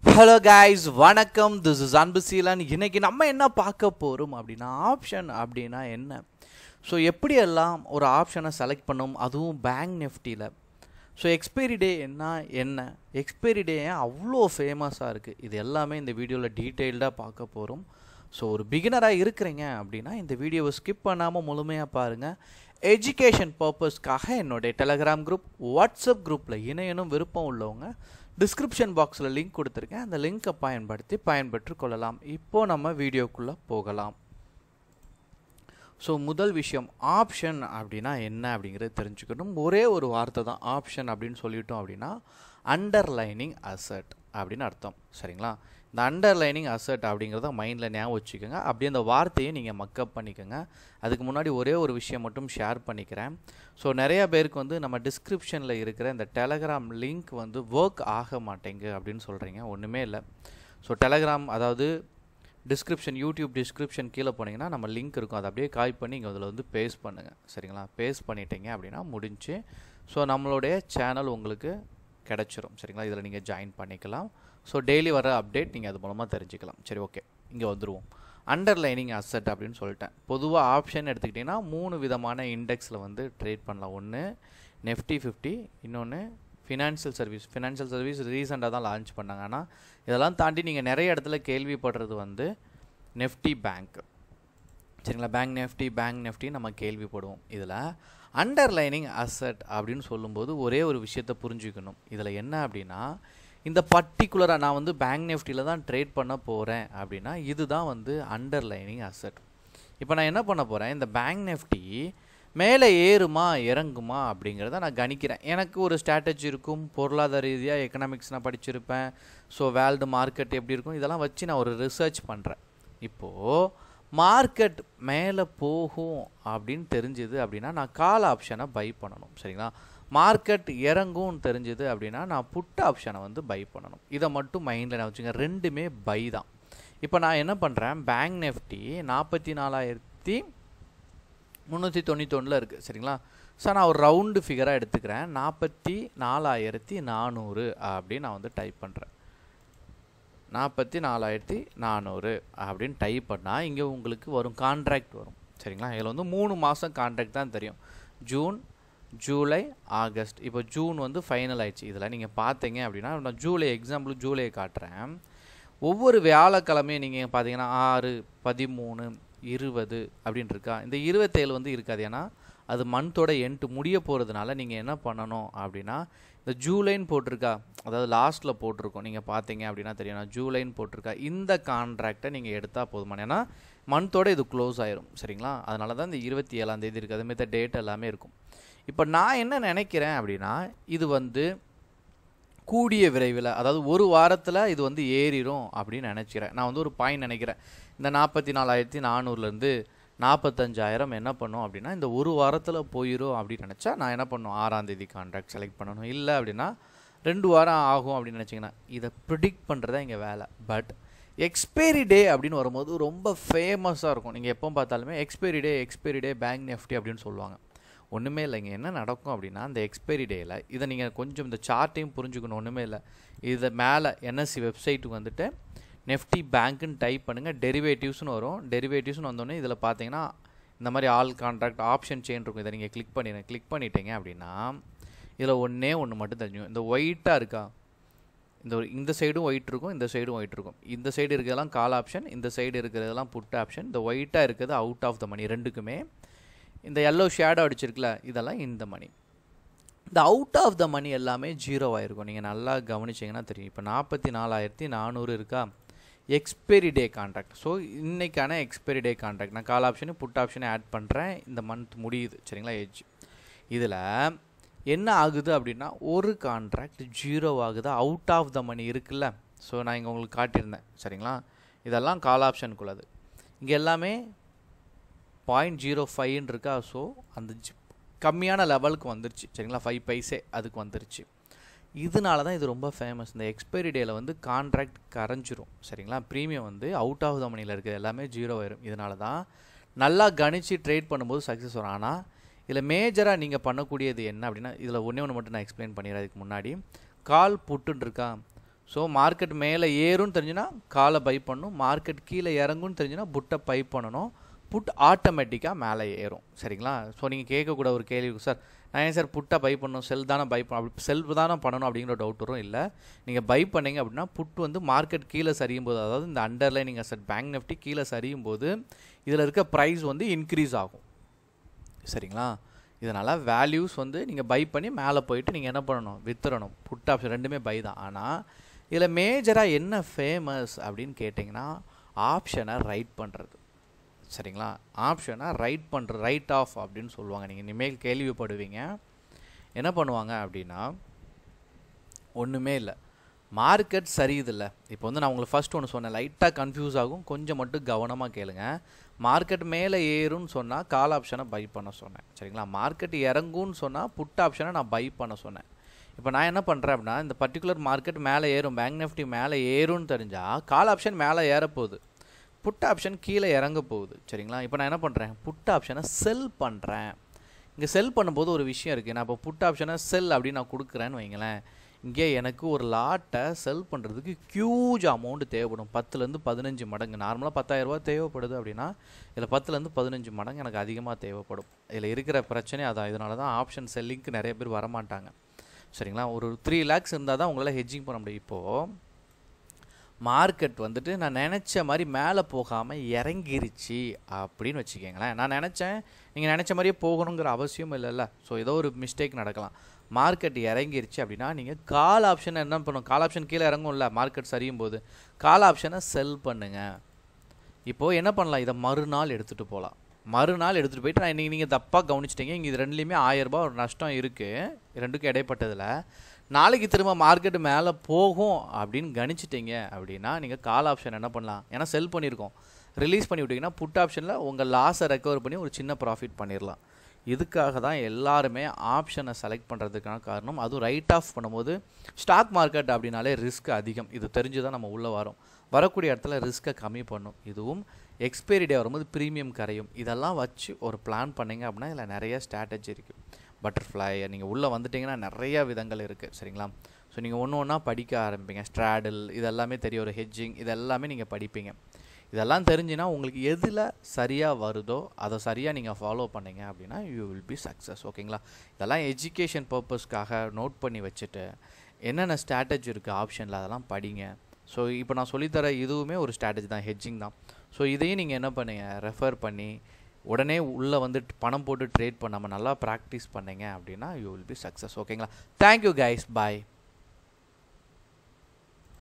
hello guys வணக்கம் this is Anbu Seelan இன்னைக்கு நம்ம என்ன பார்க்க போகிறோம் அப்படின்னா ஆப்ஷன் அப்படின்னா என்ன ஸோ எப்படியெல்லாம் ஒரு ஆப்ஷனை செலக்ட் பண்ணும் அதுவும் பேங்க் நெஃப்டியில் ஸோ எக்ஸ்பைரி டே என்ன என்ன எக்ஸ்பைரி டே ஏன் அவ்வளோ ஃபேமஸாக இருக்குது இது எல்லாமே இந்த வீடியோவில் டீட்டெயில்டாக பார்க்க போகிறோம் ஸோ ஒரு பிகினராக இருக்கிறீங்க அப்படின்னா இந்த வீடியோவை ஸ்கிப் பண்ணாமல் முழுமையாக பாருங்கள் எஜுகேஷன் பர்பஸ்க்காக என்னுடைய டெலகிராம் குரூப் வாட்ஸ்அப் குரூப்பில் இணையனும் விருப்பம் உள்ளவங்க டிஸ்கிரிப்ஷன் பாக்ஸில் லிங்க் கொடுத்துருக்கேன் அந்த லிங்க்கை பயன்படுத்தி பயன்பெற்று கொள்ளலாம் இப்போது நம்ம வீடியோக்குள்ளே போகலாம் ஸோ முதல் விஷயம் ஆப்ஷன் அப்படின்னா என்ன அப்படிங்கிறது தெரிஞ்சுக்கணும் ஒரே ஒரு வார்த்தை தான் ஆப்ஷன் அப்படின்னு சொல்லிட்டோம் அப்படின்னா அண்டர்லைனிங் அசட் அப்படின்னு அர்த்தம் சரிங்களா இந்த அண்டர்லைனிங் அசட் அப்படிங்கிறத மைண்டில் ஞாபகம் வச்சுக்கோங்க அப்படியே அந்த வார்த்தையை நீங்கள் மக்கப் பண்ணிக்கோங்க அதுக்கு முன்னாடி ஒரே ஒரு விஷயம் மட்டும் ஷேர் பண்ணிக்கிறேன் ஸோ நிறைய பேருக்கு வந்து நம்ம டிஸ்கிரிப்ஷனில் இருக்கிற இந்த டெலகிராம் லிங்க் வந்து ஒர்க் ஆக மாட்டேங்கு அப்படின்னு சொல்கிறீங்க ஒன்றுமே இல்லை ஸோ டெலகிராம் அதாவது டிஸ்கிரிப்ஷன் யூடியூப் டிஸ்கிரிப்ஷன் கீழே போனீங்கன்னா நம்ம லிங்க் இருக்கும் அதை அப்படியே காய் பண்ணி இங்கே அதில் வந்து பேஸ்ட் பண்ணுங்கள் சரிங்களா பேஸ்ட் பண்ணிட்டீங்க அப்படின்னா முடிஞ்சு ஸோ நம்மளுடைய சேனல் உங்களுக்கு கிடச்சிரும் சரிங்களா இதில் நீங்கள் ஜாயின் பண்ணிக்கலாம் ஸோ டெய்லி வர அப்டேட் நீங்கள் அது மூலமாக தெரிஞ்சுக்கலாம் சரி ஓகே இங்கே வந்துடுவோம் அண்டர்லைனிங் அசட் அப்படின்னு சொல்லிட்டேன் பொதுவாக ஆப்ஷன் எடுத்துக்கிட்டிங்கன்னா மூணு விதமான இண்டெக்ஸில் வந்து ட்ரேட் பண்ணலாம் ஒன்று நெஃப்டி ஃபிஃப்டி இன்னொன்று ஃபினான்ஷியல் சர்வீஸ் ஃபினான்ஷியல் சர்வீஸ் ரீசெண்டாக தான் லான்ச் பண்ணாங்க ஆனால் இதெல்லாம் தாண்டி நீங்கள் நிறைய இடத்துல கேள்விப்படுறது வந்து நெஃப்டி பேங்க் சரிங்களா பேங்க் நெஃப்டி பேங்க் நெஃப்டி நம்ம கேள்விப்படுவோம் இதில் அண்டர்லைனிங் அசட் அப்படின்னு சொல்லும்போது ஒரே ஒரு விஷயத்தை புரிஞ்சுக்கணும் இதில் என்ன அப்படின்னா இந்த பர்டிகுலராக நான் வந்து பேங்க் நெஃப்டியில் தான் ட்ரேட் பண்ண போகிறேன் அப்படின்னா இதுதான் வந்து அண்டர்லைனிங் அசட் இப்போ நான் என்ன பண்ண போகிறேன் இந்த பேங்க் நெஃப்டி மேலே ஏறுமா இறங்குமா அப்படிங்கிறத நான் கணிக்கிறேன் எனக்கு ஒரு ஸ்ட்ராட்டஜி இருக்கும் பொருளாதார ரீதியாக எக்கனாமிக்ஸ் நான் படிச்சிருப்பேன் ஸோ வேர்ல்டு மார்க்கெட் எப்படி இருக்கும் இதெல்லாம் வச்சு நான் ஒரு ரிசர்ச் பண்ணுறேன் இப்போது மார்க்கெட் மேலே போகும் அப்படின்னு தெரிஞ்சுது அப்படின்னா நான் கால் ஆப்ஷனை பை பண்ணணும் சரிங்களா மார்க்கெட் இறங்கும் தெரிஞ்சுது அப்படின்னா நான் புட் ஆப்ஷனை வந்து பை பண்ணணும் இதை மட்டும் மைண்டில் நான் வச்சுங்க ரெண்டுமே பை தான் இப்போ நான் என்ன பண்ணுறேன் பேங்க் நெஃப்டி நாற்பத்தி நாலாயிரத்தி முந்நூற்றி தொண்ணூத்தொன்னில் இருக்குது சரிங்களா சார் நான் ஒரு ரவுண்டு ஃபிகராக எடுத்துக்கிறேன் நாற்பத்தி நாலாயிரத்தி நானூறு அப்படின்னு நான் வந்து டைப் பண்ணுறேன் நாற்பத்தி நாலாயிரத்தி நானூறு அப்படின்னு டைப் பண்ணால் இங்கே உங்களுக்கு வரும் கான்ட்ராக்ட் வரும் சரிங்களா இதில் வந்து மூணு மாதம் கான்ட்ராக்ட் தான் தெரியும் ஜூன் ஜூலை ஆகஸ்ட் இப்போ ஜூன் வந்து ஃபைனல் ஆயிடுச்சு இதில் நீங்கள் பார்த்தீங்க அப்படின்னா நான் ஜூலை எக்ஸாம்பிள் ஜூலையை காட்டுறேன் ஒவ்வொரு வியாழக்கிழமையும் நீங்கள் பார்த்தீங்கன்னா ஆறு பதிமூணு இருபது அப்படின்னு இருக்கா இந்த இருபத்தேழு வந்து இருக்காது ஏன்னா அது மந்த்தோட எண்ட்டு முடிய போகிறதுனால நீங்கள் என்ன பண்ணணும் அப்படின்னா இந்த ஜூலைன்னு போட்டிருக்கா அதாவது லாஸ்ட்டில் போட்டிருக்கோம் நீங்கள் பார்த்தீங்க அப்படின்னா தெரியும் நான் ஜூலைன்னு போட்டிருக்கா இந்த கான்ட்ராக்டை நீங்கள் எடுத்தால் போதுமான ஏன்னா மந்த்தோட இது க்ளோஸ் ஆயிரும் சரிங்களா அதனால தான் இந்த இருபத்தி ஏழாம் தேதி இருக்குது அதுமாரி டேட் எல்லாமே இருக்கும் இப்போ நான் என்ன நினைக்கிறேன் அப்படின்னா இது வந்து கூடிய விரைவில் அதாவது ஒரு வாரத்தில் இது வந்து ஏறிடும் அப்படின்னு நினச்சிக்கிறேன் நான் வந்து ஒரு பாயிண்ட் நினைக்கிறேன் இந்த நாற்பத்தி நாலாயிரத்தி நானூறுலேருந்து நாற்பத்தஞ்சாயிரம் என்ன பண்ணும் அப்படின்னா இந்த ஒரு வாரத்தில் போயிடும் அப்படின்னு நினச்சா நான் என்ன பண்ணும் ஆறாம் தேதி கான்ட்ராக்ட் செலக்ட் பண்ணணும் இல்லை அப்படின்னா ரெண்டு வாரம் ஆகும் அப்படின்னு நினச்சிங்கன்னா இதை ப்ரிடிக்ட் பண்ணுறதா இங்கே வேலை பட் எக்ஸ்பைரி டே அப்படின்னு வரும்போது ரொம்ப ஃபேமஸாக இருக்கும் நீங்கள் எப்போ பார்த்தாலுமே expiry day expiry day bank Nifty அப்படின்னு சொல்லுவாங்க ஒன்றுமே இல்லைங்க என்ன நடக்கும் அப்படின்னா இந்த எக்ஸ்பைரி டேயில் இதை நீங்கள் கொஞ்சம் இந்த சார்ட்டையும் புரிஞ்சுக்கணும் ஒன்றுமே இல்லை இதை மேலே என்எஸ்சி வெப்சைட்டுக்கு வந்துட்டு நெஃப்டி பேங்க்குன்னு டைப் பண்ணுங்கள் டெரிவேட்டிவ்ஸ்னு வரும் டெரிவேட்டிவ்ஸ்னு வந்தோடனே இதில் பார்த்தீங்கன்னா இந்த மாதிரி ஆல் கான்ட்ராக்ட் ஆப்ஷன் செயின் இருக்கும் இதை நீங்கள் கிளிக் பண்ணிடுங்க கிளிக் பண்ணிட்டீங்க அப்படின்னா இதில் ஒன்றே ஒன்று மட்டும் தெரிஞ்சுக்கும் இந்த ஒயிட்டாக இருக்கா இந்த ஒரு இந்த சைடும் ஒயிட் இருக்கும் இந்த சைடும் ஒயிட் இருக்கும் இந்த சைடு இருக்கிறதெல்லாம் கால் ஆப்ஷன் இந்த சைடு இருக்கிறதெல்லாம் புட் ஆப்ஷன் இந்த ஒயிட்டாக இருக்கிறது அவுட் ஆஃப் த மணி ரெண்டுக்குமே இந்த எல்லோ ஷேடோ அடிச்சிருக்குல்ல இதெல்லாம் இந்த மணி இந்த அவுட் ஆஃப் த மணி எல்லாமே ஜீரோ ஆகிருக்கும் நீங்கள் நல்லா கவனிச்சிங்கன்னா தெரியும் இப்போ நாற்பத்தி நாலாயிரத்தி நானூறு இருக்கா எக்ஸ்பைரி டே கான்ட்ராக்ட் ஸோ இன்றைக்கான எக்ஸ்பைரி டே கான்ட்ராக்ட் நான் call option put option add பண்ணுறேன் இந்த மந்த் முடியுது சரிங்களா ஏஜ் இதில் என்ன ஆகுது அப்படின்னா ஒரு கான்ட்ராக்ட் ஜீரோ ஆகுது அவுட் ஆஃப் த மணி இருக்குல்ல ஸோ நான் இங்கே உங்களுக்கு காட்டியிருந்தேன் சரிங்களா இதெல்லாம் கால் ஆப்ஷனுக்குள்ளது இங்கே எல்லாமே பாயிண்ட் ஜீரோ ஃபைவ்னு இருக்கா ஸோ அந்த கம்மியான லெவலுக்கு வந்துருச்சு சரிங்களா ஃபைவ் பைசே அதுக்கு வந்துருச்சு இதனால தான் இது ரொம்ப ஃபேமஸ் இந்த எக்ஸ்பைரி டேயில் வந்து கான்ட்ராக்ட் கரைஞ்சிரும் சரிங்களா ப்ரீமியம் வந்து அவுட் ஆஃப் த மணியில் இருக்குது எல்லாமே ஜீரோ ஆயிரும் இதனால தான் நல்லா கணிச்சு ட்ரேட் பண்ணும்போது சக்ஸஸ் வரும் ஆனால் இதில் மேஜராக நீங்கள் பண்ணக்கூடியது என்ன அப்படின்னா இதில் ஒன்றே ஒன்று மட்டும் நான் எக்ஸ்பிளைன் பண்ணிடுறேன் அதுக்கு முன்னாடி கால் புட்டுன்னு இருக்கா ஸோ மார்க்கெட் மேலே ஏறும்னு தெரிஞ்சுன்னா காலை பை பண்ணணும் மார்க்கெட் கீழே இறங்கும்னு தெரிஞ்சுன்னா புட்டை பை பண்ணணும் புட் ஆட்டோமேட்டிக்காக மேலே ஏறும் சரிங்களா ஸோ நீங்கள் கேட்கக்கூட ஒரு கேள்வி சார் நான் ஏன் சார் புட்டை பை பண்ணணும் செல் தானே பை பண்ண அப்படி செல் தானே பண்ணணும் அப்படிங்கிற டவுட் வரும் இல்லை நீங்கள் பை பண்ணீங்க அப்படின்னா புட் வந்து மார்க்கெட் கீழே சரியும் போது அதாவது இந்த அண்டர்லைன் நீங்கள் சார் பேங்க் நிஃப்டி கீழே சரியும் போது இதில் இருக்க ப்ரைஸ் வந்து இன்க்ரீஸ் ஆகும் சரிங்களா இதனால் வேல்யூஸ் வந்து நீங்கள் பை பண்ணி மேலே போயிட்டு நீங்கள் என்ன பண்ணணும் வித்துறணும் புட் ஆப்ஷன் ரெண்டுமே பை தான் ஆனால் இதில் மேஜராக என்ன ஃபேமஸ் அப்படின்னு கேட்டிங்கன்னா ஆப்ஷனை ரைட் பண்ணுறது சரிங்களா ஆப்ஷனை ரைட் பண்ணுற ரைட் ஆஃப் அப்படின்னு சொல்லுவாங்க நீங்கள் இனிமேல் கேள்விப்படுவீங்க என்ன பண்ணுவாங்க அப்படின்னா ஒன்றுமே இல்லை மார்க்கெட் சரியுதில்ல இப்போ வந்து நான் உங்களுக்கு ஃபஸ்ட் ஒன்று சொன்னேன் லைட்டாக கன்ஃபியூஸ் ஆகும் கொஞ்சம் மட்டும் கவனமாக கேளுங்க மார்க்கெட் மேலே ஏறும்னு சொன்னால் கால் ஆப்ஷனை பை பண்ண சொன்னேன் சரிங்களா மார்க்கெட் இறங்கும்னு சொன்னால் புட் ஆப்ஷனை நான் பை பண்ண சொன்னேன் இப்போ நான் என்ன பண்ணுறேன் அப்படின்னா இந்த பர்டிகுலர் மார்க்கெட் மேலே ஏறும் பேங்க் நிஃப்டி மேலே ஏறும்னு தெரிஞ்சால் கால் ஆப்ஷன் மேலே ஏறப்போகுது புட் ஆப்ஷன் கீழே இறங்க போகுது சரிங்களா இப்போ நான் என்ன பண்ணுறேன் புட் ஆப்ஷனை செல் பண்ணுறேன் இங்கே செல் பண்ணும்போது ஒரு விஷயம் இருக்குது நான் இப்போ புட் ஆப்ஷனை செல் அப்படின்னு நான் கொடுக்குறேன்னு வைங்களேன் இங்கே எனக்கு ஒரு லாட்டை செல் பண்ணுறதுக்கு ஹியூஜ் அமௌண்ட் தேவைப்படும் பத்துலேருந்து பதினஞ்சு மடங்கு நார்மலாக பத்தாயிரரூபா தேவைப்படுது அப்படின்னா இதில் பத்துலேருந்து பதினஞ்சு மடங்கு எனக்கு அதிகமாக தேவைப்படும் இதில் இருக்கிற பிரச்சனை அதான் இதனால தான் ஆப்ஷன் செல்லிங்க்கு நிறைய பேர் வரமாட்டாங்க சரிங்களா ஒரு த்ரீ லேக்ஸ் இருந்தால் தான் உங்களால் ஹெட்ஜிங் பண்ண முடியும் இப்போது மார்க்கெட் வந்துட்டு நான் நினச்ச மாதிரி மேலே போகாமல் இறங்கிருச்சு அப்படின்னு வச்சுக்கோங்களேன் நான் நினச்சேன் நீங்கள் நினச்ச மாதிரியே போகணுங்கிற அவசியம் இல்லைல்ல ஸோ ஏதோ ஒரு மிஸ்டேக் நடக்கலாம் மார்க்கெட் இறங்கிருச்சு அப்படின்னா நீங்கள் கால் ஆப்ஷன் என்ன பண்ணணும் கால் ஆப்ஷன் கீழே இறங்கும்ல மார்க்கெட் சரியும் போது கால் ஆப்ஷனை செல் பண்ணுங்கள் இப்போது என்ன பண்ணலாம் இதை மறுநாள் எடுத்துகிட்டு போகலாம் மறுநாள் எடுத்துகிட்டு போயிட்டு நான் இன்றைக்கி நீங்கள் தப்பாக கவனிச்சிட்டிங்க இங்கே இது ரெண்டுலேயுமே ஆயிரரூபா ஒரு நஷ்டம் இருக்குது ரெண்டுக்கும் இடைப்பட்டதில் நாளைக்கு திரும்ப மார்க்கெட் மேலே போகும் அப்படின்னு கணிச்சிட்டிங்க அப்படின்னா நீங்கள் கால் ஆப்ஷன் என்ன பண்ணலாம் ஏன்னா செல் பண்ணியிருக்கோம் ரிலீஸ் பண்ணி விட்டிங்கன்னா புட் ஆப்ஷனில் உங்கள் லாஸை ரெக்கவர் பண்ணி ஒரு சின்ன ப்ராஃபிட் பண்ணிடலாம் இதுக்காக தான் எல்லாருமே ஆப்ஷனை செலக்ட் பண்ணுறதுக்கான காரணம் அதுவும் ரைட் ஆஃப் பண்ணும்போது ஸ்டாக் மார்க்கெட் அப்படின்னாலே ரிஸ்க் அதிகம் இது தெரிஞ்சு தான் நம்ம உள்ளே வரோம் வரக்கூடிய இடத்துல ரிஸ்க்கை கம்மி பண்ணும் இதுவும் எக்ஸ்பைரி டே வரும்போது ப்ரீமியம் கரையும் இதெல்லாம் வச்சு ஒரு பிளான் பண்ணிங்க அப்படின்னா இதில் நிறைய ஸ்ட்ராட்டஜி இருக்குது பட்டர்ஃப்ளை நீங்கள் உள்ளே வந்துட்டிங்கன்னா நிறைய விதங்கள் இருக்குது சரிங்களா ஸோ நீங்கள் ஒன்று ஒன்றா படிக்க ஆரம்பிப்பீங்க ஸ்ட்ராடில் இதெல்லாமே தெரியும் ஒரு ஹெட்ஜிங் இதெல்லாமே நீங்கள் படிப்பீங்க இதெல்லாம் தெரிஞ்சுன்னா உங்களுக்கு எதில் சரியாக வருதோ அதை சரியாக நீங்கள் ஃபாலோ பண்ணீங்க அப்படின்னா யூ வில் பி சக்ஸஸ் ஓகேங்களா இதெல்லாம் எஜுகேஷன் பர்பஸ்க்காக நோட் பண்ணி வச்சுட்டு என்னென்ன ஸ்ட்ராட்டஜி இருக்குது ஆப்ஷனில் அதெல்லாம் படிங்க ஸோ இப்போ நான் சொல்லித்தர இதுவுமே ஒரு ஸ்ட்ராட்டஜி தான் ஹெட்ஜிங் தான் ஸோ இதையும் நீங்கள் என்ன பண்ணுங்க ரெஃபர் பண்ணி உடனே உள்ளே வந்து பணம் போட்டு ட்ரேட் பண்ணாமல் நல்லா ப்ராக்டிஸ் பண்ணீங்க அப்படின்னா யூ வில் பி சக்ஸஸ் ஓகேங்களா தேங்க்யூ கைஸ் பாய்